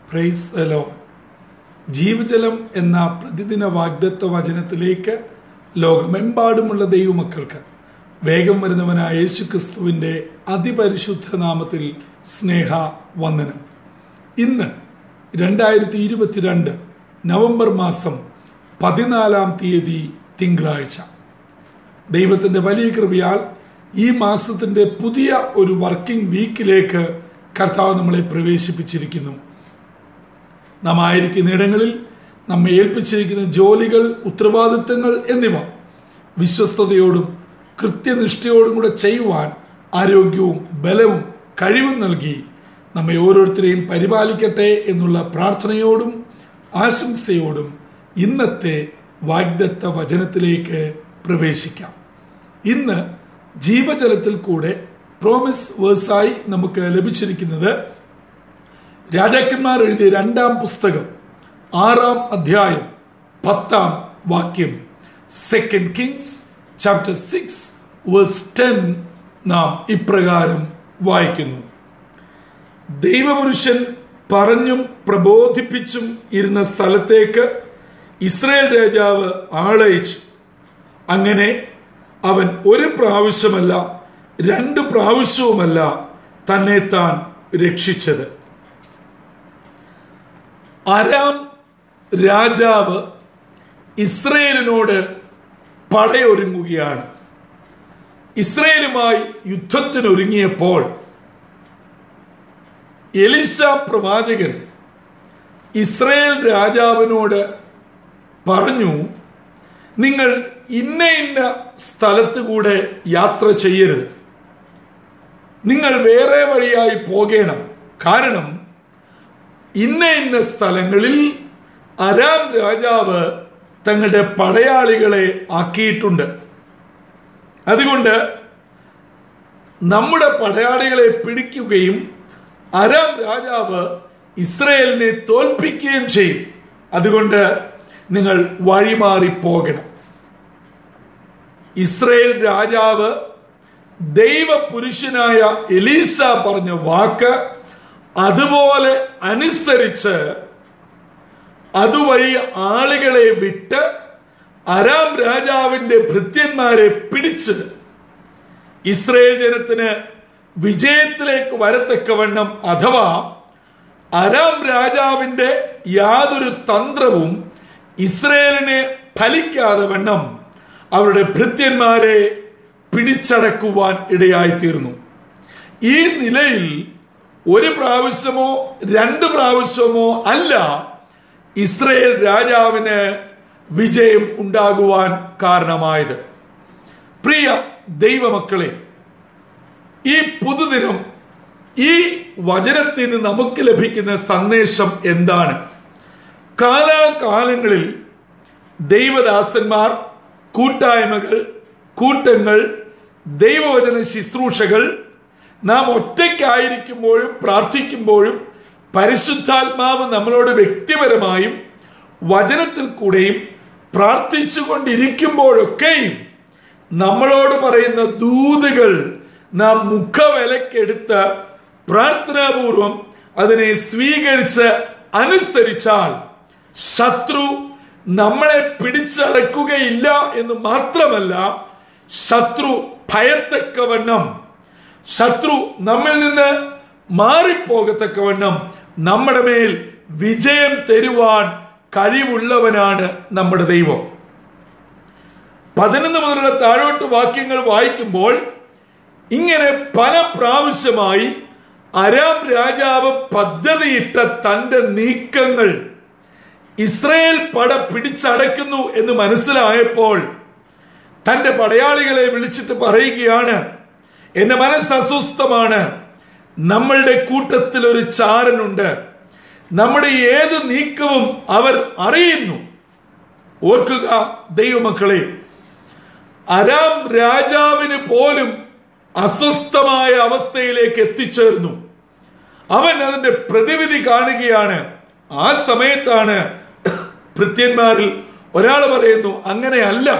price hello ജീവജലം എന്ന പ്രതിദിന വാഗ്ദത്വ വചനത്തിലേക്ക് ലോകമെമ്പാടുമുള്ള ദൈവമക്കൾക്ക് വേഗം വരുന്നവനായ യേശു ക്രിസ്തുവിൻ്റെ അതിപരിശുദ്ധ നാമത്തിൽ സ്നേഹ വന്ദനം ഇന്ന് രണ്ടായിരത്തി ഇരുപത്തിരണ്ട് നവംബർ മാസം പതിനാലാം തീയതി തിങ്കളാഴ്ച ദൈവത്തിൻ്റെ വലിയ കൃപയാൽ ഈ മാസത്തിൻ്റെ പുതിയ ഒരു വർക്കിംഗ് വീക്കിലേക്ക് കർത്താവ് നമ്മളെ പ്രവേശിപ്പിച്ചിരിക്കുന്നു നാം ആയിരിക്കുന്ന ഇടങ്ങളിൽ നമ്മെ ഏൽപ്പിച്ചിരിക്കുന്ന ജോലികൾ ഉത്തരവാദിത്തങ്ങൾ എന്നിവ വിശ്വസ്തയോടും കൃത്യനിഷ്ഠയോടും കൂടെ ചെയ്യുവാൻ ആരോഗ്യവും ബലവും കഴിവും നൽകി നമ്മെ ഓരോരുത്തരെയും പരിപാലിക്കട്ടെ എന്നുള്ള പ്രാർത്ഥനയോടും ആശംസയോടും ഇന്നത്തെ വാഗ്ദത്ത വചനത്തിലേക്ക് പ്രവേശിക്കാം ഇന്ന് ജീവജലത്തിൽ കൂടെ പ്രോമിസ് വേഴ്സായി നമുക്ക് ലഭിച്ചിരിക്കുന്നത് രാജാക്കന്മാർ എഴുതിയ രണ്ടാം പുസ്തകം ആറാം അധ്യായം പത്താം വാക്യം second Kings chapter six verse ten നാം ഇപ്രകാരം വായിക്കുന്നു ദൈവപുരുഷൻ പറഞ്ഞും പ്രബോധിപ്പിച്ചും ഇരുന്ന സ്ഥലത്തേക്ക് ഇസ്രയേൽ രാജാവ് ആളയച്ചു അങ്ങനെ അവൻ ഒരു പ്രാവശ്യമല്ല രണ്ട് പ്രാവശ്യവുമല്ല തന്നെ താൻ രക്ഷിച്ചത് അരാം രാജാവ് ഇസ്രയേലിനോട് പടയൊരുങ്ങുകയാണ് ഇസ്രയേലുമായി യുദ്ധത്തിനൊരുങ്ങിയപ്പോൾ എലിശ പ്രവാചകൻ ഇസ്രയേൽ രാജാവിനോട് പറഞ്ഞു നിങ്ങൾ ഇന്ന ഇന്ന സ്ഥലത്ത് കൂടെ യാത്ര ചെയ്യരുത് നിങ്ങൾ വേറെ വഴിയായി പോകണം കാരണം ഇന്ന ഇന്ന സ്ഥലങ്ങളിൽ അരാം രാജാവ് തങ്ങളുടെ പടയാളികളെ ആക്കിയിട്ടുണ്ട് അതുകൊണ്ട് നമ്മുടെ പടയാളികളെ പിടിക്കുകയും അരാം രാജാവ് ഇസ്രയേലിനെ തോൽപ്പിക്കുകയും ചെയ്യും അതുകൊണ്ട് നിങ്ങൾ വഴിമാറി പോകണം ഇസ്രയേൽ രാജാവ് ദൈവപുരുഷനായ എലീസ പറഞ്ഞ വാക്ക് അതുപോലെ അനുസരിച്ച് അതുവഴി ആളുകളെ വിട്ട് അരാം രാജാവിന്റെ ഭൃത്യന്മാരെ പിടിച്ച് ഇസ്രയേൽ ജനത്തിന് വിജയത്തിലേക്ക് വരത്തക്കവണ്ണം അഥവാ അരാം രാജാവിന്റെ യാതൊരു തന്ത്രവും ഇസ്രയേലിനെ ഫലിക്കാതെ വണ്ണം അവരുടെ ഭൃത്യന്മാരെ പിടിച്ചടക്കുവാൻ ഇടയായിത്തീർന്നു ഈ നിലയിൽ ഒരു പ്രാവശ്യമോ രണ്ട് പ്രാവശ്യമോ അല്ല ഇസ്രയേൽ രാജാവിന് വിജയം ഉണ്ടാകുവാൻ കാരണമായത് പ്രിയ ദൈവമക്കളെ ഈ പുതുദിനം ഈ വചനത്തിന് നമുക്ക് ലഭിക്കുന്ന സന്ദേശം എന്താണ് കാലാകാലങ്ങളിൽ ദൈവദാസന്മാർ കൂട്ടായ്മകൾ കൂട്ടങ്ങൾ ദൈവവചന ശുശ്രൂഷകൾ നാം ഒറ്റയ്ക്കായിരിക്കുമ്പോഴും പ്രാർത്ഥിക്കുമ്പോഴും പരിശുദ്ധാത്മാവ് നമ്മളോട് വ്യക്തിപരമായും വചനത്തിൽ കൂടെയും പ്രാർത്ഥിച്ചു കൊണ്ടിരിക്കുമ്പോഴൊക്കെയും നമ്മളോട് പറയുന്ന ദൂതുകൾ നാം മുഖവിലക്കെടുത്ത് പ്രാർത്ഥനാപൂർവം അതിനെ സ്വീകരിച്ച് അനുസരിച്ചാൽ ശത്രു നമ്മളെ പിടിച്ചടക്കുകയില്ല എന്ന് മാത്രമല്ല ശത്രു ഭയത്തക്കവണ്ണം ശത്രു നമ്മിൽ നിന്ന് മാറിപ്പോകത്തക്കവണ്ണം നമ്മുടെ മേൽ വിജയം തരുവാൻ കഴിവുള്ളവനാണ് നമ്മുടെ ദൈവം പതിനൊന്ന് മുതലുള്ള താഴോട്ട് വാക്യങ്ങൾ വായിക്കുമ്പോൾ ഇങ്ങനെ പല പ്രാവശ്യമായി അരാം രാജാവ് പദ്ധതിയിട്ട തന്റെ നീക്കങ്ങൾ ഇസ്രയേൽ പട പിടിച്ചടക്കുന്നു എന്ന് മനസ്സിലായപ്പോൾ തന്റെ പടയാളികളെ വിളിച്ചിട്ട് പറയുകയാണ് എന്റെ മനസ്സ് അസ്വസ്ഥമാണ് നമ്മളുടെ കൂട്ടത്തിൽ ഒരു ചാരനുണ്ട് നമ്മുടെ ഏത് നീക്കവും അവർ അറിയുന്നു ഓർക്കുക ദൈവമക്കളെ അരാം രാജാവിന് പോലും അസ്വസ്ഥമായ അവസ്ഥയിലേക്ക് എത്തിച്ചേർന്നു അവൻ അതിന്റെ പ്രതിവിധി കാണുകയാണ് ആ സമയത്താണ് ഭൃത്യന്മാരിൽ ഒരാൾ പറയുന്നു അങ്ങനെയല്ല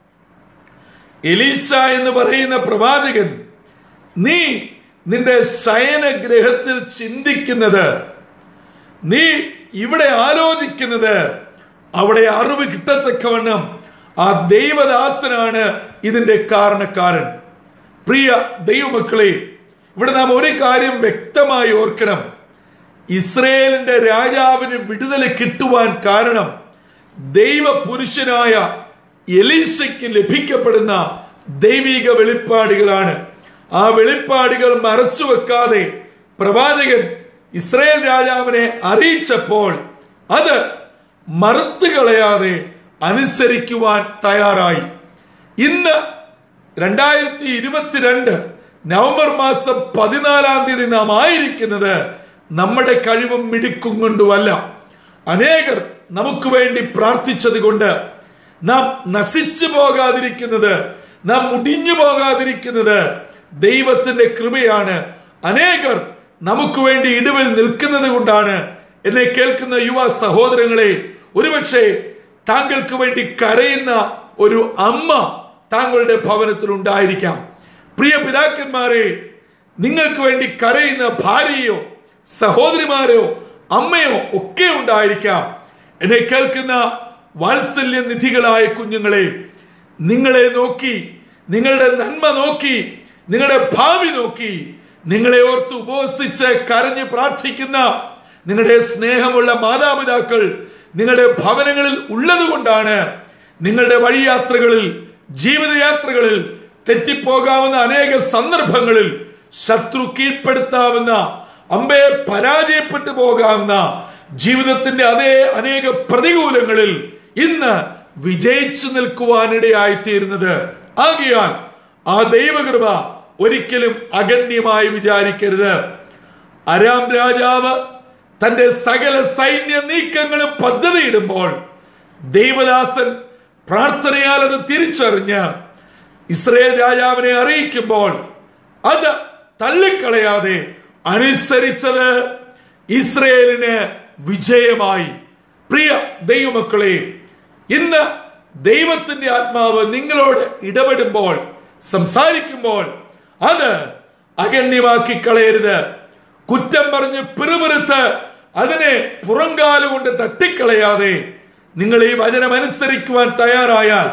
എലീസ എന്ന് പറയുന്ന പ്രവാചകൻ നീ നിന്റെ ശയനഗ്രഹത്തിൽ ചിന്തിക്കുന്നത് നീ ഇവിടെ ആലോചിക്കുന്നത് അവിടെ അറിവ് കിട്ടത്തക്കവണ്ണം ആ ദൈവദാസനാണ് ഇതിന്റെ കാരണക്കാരൻ പ്രിയ ദൈവമക്കളെ ഇവിടെ നാം ഒരു കാര്യം വ്യക്തമായി ഓർക്കണം ഇസ്രയേലിന്റെ രാജാവിന് വിടുതൽ കിട്ടുവാൻ കാരണം ദൈവ പുരുഷനായ എലീശയ്ക്ക് ലഭിക്കപ്പെടുന്ന ദൈവിക വെളിപ്പാടുകളാണ് ആ വെളിപ്പാടുകൾ മറച്ചു വെക്കാതെ പ്രവാചകൻ ഇസ്രയേൽ രാജാവിനെ അറിയിച്ചപ്പോൾ അത് മറുത്തു കളയാതെ അനുസരിക്കുവാൻ തയ്യാറായി ഇന്ന് രണ്ടായിരത്തി ഇരുപത്തിരണ്ട് നവംബർ മാസം പതിനാലാം തീയതി നാം ആയിരിക്കുന്നത് നമ്മുടെ കഴിവും മിടുക്കും കൊണ്ടുമല്ല അനേകർ നമുക്ക് വേണ്ടി പ്രാർത്ഥിച്ചത് കൊണ്ട് നാം നശിച്ചു പോകാതിരിക്കുന്നത് നാം മുടിഞ്ഞു പോകാതിരിക്കുന്നത് ദൈവത്തിന്റെ കൃപയാണ് അനേകർ നമുക്ക് വേണ്ടി ഇടിവിൽ നിൽക്കുന്നത് കൊണ്ടാണ് എന്നെ കേൾക്കുന്ന യുവ സഹോദരങ്ങളെ ഒരുപക്ഷെ താങ്കൾക്ക് വേണ്ടി കരയുന്ന ഒരു അമ്മ താങ്കളുടെ ഭവനത്തിൽ ഉണ്ടായിരിക്കാം പ്രിയ പിതാക്കന്മാരെ നിങ്ങൾക്ക് വേണ്ടി കരയുന്ന ഭാര്യയോ സഹോദരിമാരോ അമ്മയോ ഒക്കെ ഉണ്ടായിരിക്കാം എന്നെ കേൾക്കുന്ന വാത്സല്യ നിധികളായ കുഞ്ഞുങ്ങളെ നിങ്ങളെ നോക്കി നിങ്ങളുടെ നന്മ നോക്കി നിങ്ങളുടെ ഭാവി നോക്കി നിങ്ങളെ ഓർത്ത് ഉപവസിച്ച് കരഞ്ഞ് പ്രാർത്ഥിക്കുന്ന നിങ്ങളുടെ സ്നേഹമുള്ള മാതാപിതാക്കൾ നിങ്ങളുടെ ഭവനങ്ങളിൽ ഉള്ളത് കൊണ്ടാണ് നിങ്ങളുടെ വഴിയാത്രകളിൽ ജീവിതയാത്രകളിൽ തെറ്റിപ്പോകാവുന്ന അനേക സന്ദർഭങ്ങളിൽ ശത്രു കീഴ്പ്പെടുത്താവുന്ന അമ്പയെ പരാജയപ്പെട്ടു പോകാവുന്ന ജീവിതത്തിന്റെ അതേ അനേക പ്രതികൂലങ്ങളിൽ ഇന്ന് വിജയിച്ചു നിൽക്കുവാനിടയായി തീരുന്നത് ആകിയാൽ ആ ദൈവകൃപ ഒരിക്കലും അഗണ്യമായി വിചാരിക്കരുത് അരാം രാജാവ് തന്റെ സകല സൈന്യ നീക്കങ്ങളും പദ്ധതിയിടുമ്പോൾ ദൈവദാസൻ പ്രാർത്ഥനയാൽ അത് തിരിച്ചറിഞ്ഞ് ഇസ്രയേൽ രാജാവിനെ അറിയിക്കുമ്പോൾ അത് തള്ളിക്കളയാതെ അനുസരിച്ചത് ഇസ്രയേലിന് വിജയമായി പ്രിയ ദൈവമക്കളെ ഇന്ന് ദൈവത്തിന്റെ ആത്മാവ് നിങ്ങളോട് ഇടപെടുമ്പോൾ സംസാരിക്കുമ്പോൾ അത് അഗണ്യമാക്കി കളയരുത് കുറ്റം പറഞ്ഞ് പിറുപിറുത്ത് അതിനെ പുറങ്കാലുകൊണ്ട് തട്ടിക്കളയാതെ നിങ്ങൾ ഈ വചനം അനുസരിക്കുവാൻ തയ്യാറായാൽ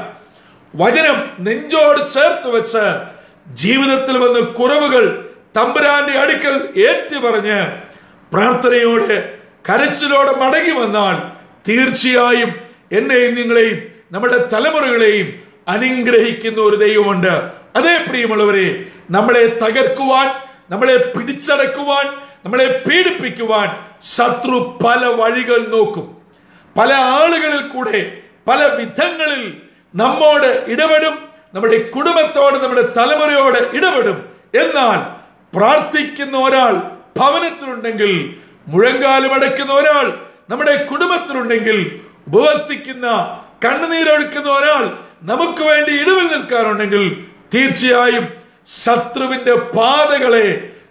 വചനം നെഞ്ചോട് ചേർത്ത് വെച്ച് ജീവിതത്തിൽ വന്ന കുറവുകൾ തമ്പുരാന്റെ അടുക്കൽ ഏറ്റുപറഞ്ഞ് പ്രാർത്ഥനയോടെ കരച്ചിലോടെ മടങ്ങി വന്നാൽ തീർച്ചയായും എന്നെയും നിങ്ങളെയും നമ്മുടെ തലമുറകളെയും അനുഗ്രഹിക്കുന്ന ഒരു ദൈവമുണ്ട് അതേ പ്രിയമുള്ളവരെ നമ്മളെ തകർക്കുവാൻ നമ്മളെ പിടിച്ചടക്കുവാൻ നമ്മളെ പീഡിപ്പിക്കുവാൻ ശത്രു പല വഴികൾ നോക്കും പല ആളുകളിൽ കൂടെ പല വിധങ്ങളിൽ നമ്മോട് ഇടപെടും നമ്മുടെ കുടുംബത്തോട് നമ്മുടെ തലമുറയോട് ഇടപെടും എന്നാൽ പ്രാർത്ഥിക്കുന്ന ഒരാൾ ഭവനത്തിലുണ്ടെങ്കിൽ മുഴങ്കാലും അടയ്ക്കുന്ന ഒരാൾ നമ്മുടെ കുടുംബത്തിലുണ്ടെങ്കിൽ ഉപവസിക്കുന്ന കണ്ണുനീരൊഴുക്കുന്ന ഒരാൾ നമുക്ക് വേണ്ടി ഇടിവിൽ നിൽക്കാറുണ്ടെങ്കിൽ തീർച്ചയായും ശത്രുവിന്റെ പാതകളെ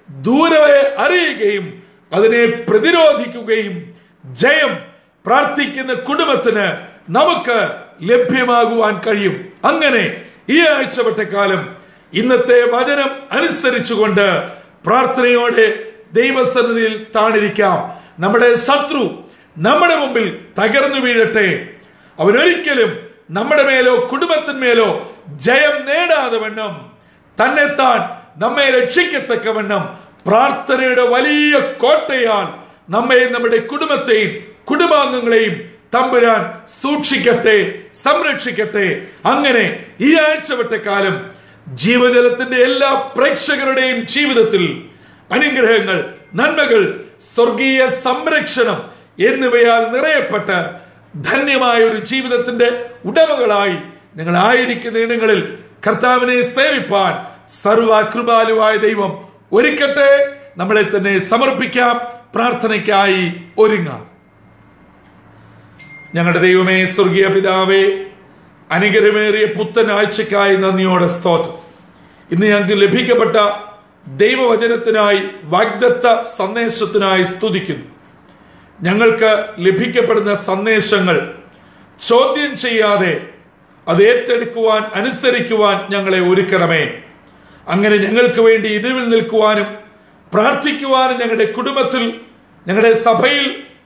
ദൂരവെ അറിയുകയും അതിനെ പ്രതിരോധിക്കുകയും ജയം പ്രാർത്ഥിക്കുന്ന കുടുംബത്തിന് നമുക്ക് ലഭ്യമാകുവാൻ കഴിയും അങ്ങനെ ഈ ആഴ്ചവട്ടക്കാലം ഇന്നത്തെ വചനം അനുസരിച്ചുകൊണ്ട് പ്രാർത്ഥനയോടെ ദൈവസന്നിധിയിൽ താണിരിക്കാം നമ്മുടെ ശത്രു നമ്മുടെ മുമ്പിൽ തകർന്നു വീഴട്ടെ അവനൊരിക്കലും നമ്മുടെ മേലോ കുടുംബത്തിന്മേലോ ജയം നേടാതെ വണ്ണം തന്നെത്താൻ നമ്മെ രക്ഷിക്കത്തക്കവണ്ണം പ്രാർത്ഥനയുടെ വലിയ കോട്ടയാൽ നമ്മെയും നമ്മുടെ കുടുംബത്തെയും കുടുംബാംഗങ്ങളെയും തമ്പുരാൻ സൂക്ഷിക്കട്ടെ സംരക്ഷിക്കട്ടെ അങ്ങനെ ഈ ആഴ്ചവട്ടക്കാലം ജീവജലത്തിന്റെ എല്ലാ പ്രേക്ഷകരുടെയും ജീവിതത്തിൽ അനുഗ്രഹങ്ങൾ നന്മകൾ സ്വർഗീയ സംരക്ഷണം എന്നിവയാൽ നിറയപ്പെട്ട് ധന്യമായ ഒരു ജീവിതത്തിന്റെ ഉടമകളായി നിങ്ങൾ ആയിരിക്കുന്ന ഇടങ്ങളിൽ കർത്താവിനെ സേവിപ്പാൻ സർവകൃപാലുവായ ദൈവം ഒരുക്കട്ടെ നമ്മളെ തന്നെ സമർപ്പിക്കാം പ്രാർത്ഥനയ്ക്കായി ഒരുങ്ങാം ഞങ്ങളുടെ ദൈവമേ സ്വർഗീയ പിതാവേ അനുഗ്രഹമേറിയ പുത്തൻ ആഴ്ചക്കായി നന്ദിയോടെ സ്തോത്രം ഇന്ന് ഞങ്ങൾക്ക് ലഭിക്കപ്പെട്ട ദൈവവചനത്തിനായി വാഗ്ദത്ത സന്ദേശത്തിനായി സ്തുതിക്കുന്നു ഞങ്ങൾക്ക് ലഭിക്കപ്പെടുന്ന സന്ദേശങ്ങൾ ചോദ്യം ചെയ്യാതെ അത് ഏറ്റെടുക്കുവാൻ അനുസരിക്കുവാൻ ഞങ്ങളെ ഒരുക്കണമേ അങ്ങനെ ഞങ്ങൾക്ക് വേണ്ടി ഇടിവിൽ നിൽക്കുവാനും പ്രാർത്ഥിക്കുവാനും ഞങ്ങളുടെ കുടുംബത്തിൽ ഞങ്ങളുടെ സഭയിൽ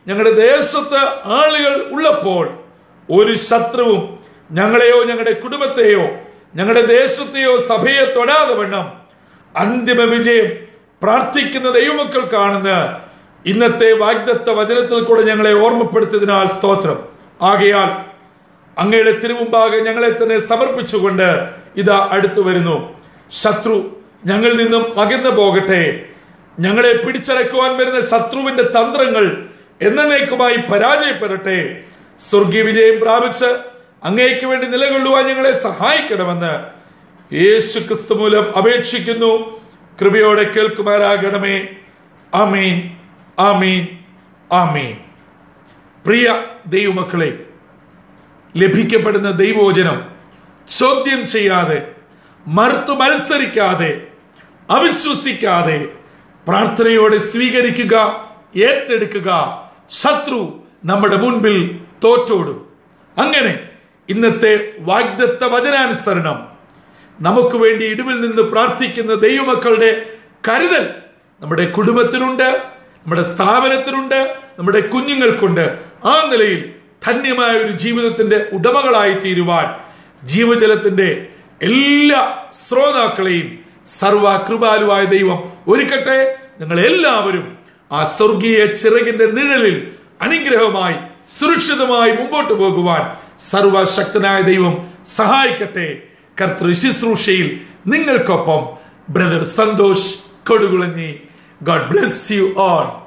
ഞങ്ങളുടെ ദേശത്ത് ആളുകൾ ഉള്ളപ്പോൾ ഒരു ശത്രുവും ഞങ്ങളെയോ ഞങ്ങളുടെ കുടുംബത്തെയോ ഞങ്ങളുടെ ദേശത്തെയോ സഭയെ തൊടാതെ വണ്ണം അന്തിമ വിജയം പ്രാർത്ഥിക്കുന്ന ദൈവമക്കൾ കാണുന്ന ഇന്നത്തെ വാഗ്ദത്ത വചനത്തിൽ കൂടെ ഞങ്ങളെ ഓർമ്മപ്പെടുത്തിയതിനാൽ സ്തോത്രം ആകയാൽ അങ്ങയുടെ തിരുമുമ്പാകെ ഞങ്ങളെ തന്നെ സമർപ്പിച്ചുകൊണ്ട് ഇതാ അടുത്തു വരുന്നു ശത്രു ഞങ്ങളിൽ നിന്നും അകന്നു പോകട്ടെ ഞങ്ങളെ പിടിച്ചടക്കുവാൻ വരുന്ന ശത്രുവിന്റെ തന്ത്രങ്ങൾ എന്നേക്കുമായി പരാജയപ്പെടട്ടെ സ്വർഗീയ വിജയം പ്രാപിച്ച് അങ്ങേക്ക് വേണ്ടി നിലകൊള്ളുവാൻ ഞങ്ങളെ സഹായിക്കണമെന്ന് യേശു ക്രിസ്തു മൂലം അപേക്ഷിക്കുന്നു കൃപയോടെ കേൾക്കുമാരാകണമേ ആമീൻ ആമീൻ ആമീൻ പ്രിയ ദൈവമക്കളെ ലഭിക്കപ്പെടുന്ന ദൈവോചനം ചോദ്യം ചെയ്യാതെ മറുത്തു മത്സരിക്കാതെ അവിശ്വസിക്കാതെ പ്രാർത്ഥനയോടെ സ്വീകരിക്കുക ഏറ്റെടുക്കുക ശത്രു നമ്മുടെ മുൻപിൽ തോറ്റോടും അങ്ങനെ ഇന്നത്തെ വാഗ്ദത്ത വചനാനുസരണം നമുക്ക് വേണ്ടി ഇടിവിൽ നിന്ന് പ്രാർത്ഥിക്കുന്ന ദൈവമക്കളുടെ കരുതൽ നമ്മുടെ കുടുംബത്തിനുണ്ട് നമ്മുടെ സ്ഥാപനത്തിനുണ്ട് നമ്മുടെ കുഞ്ഞുങ്ങൾക്കുണ്ട് ആ നിലയിൽ ധന്യമായ ഒരു ജീവിതത്തിന്റെ ഉടമകളായി തീരുവാൻ ജീവജലത്തിന്റെ എല്ലാ ശ്രോതാക്കളെയും സർവ കൃപാലുവായ ദൈവം ഒരുക്കട്ടെ നിങ്ങൾ എല്ലാവരും ആ സ്വർഗീയ ചിറകിന്റെ നിഴലിൽ അനുഗ്രഹമായി സുരക്ഷിതമായി മുമ്പോട്ട് പോകുവാൻ സർവശക്തനായ ദൈവം സഹായിക്കട്ടെ കർത്തൃ ശുശ്രൂഷയിൽ നിങ്ങൾക്കൊപ്പം brother Santhosh Kodukulanji god bless you all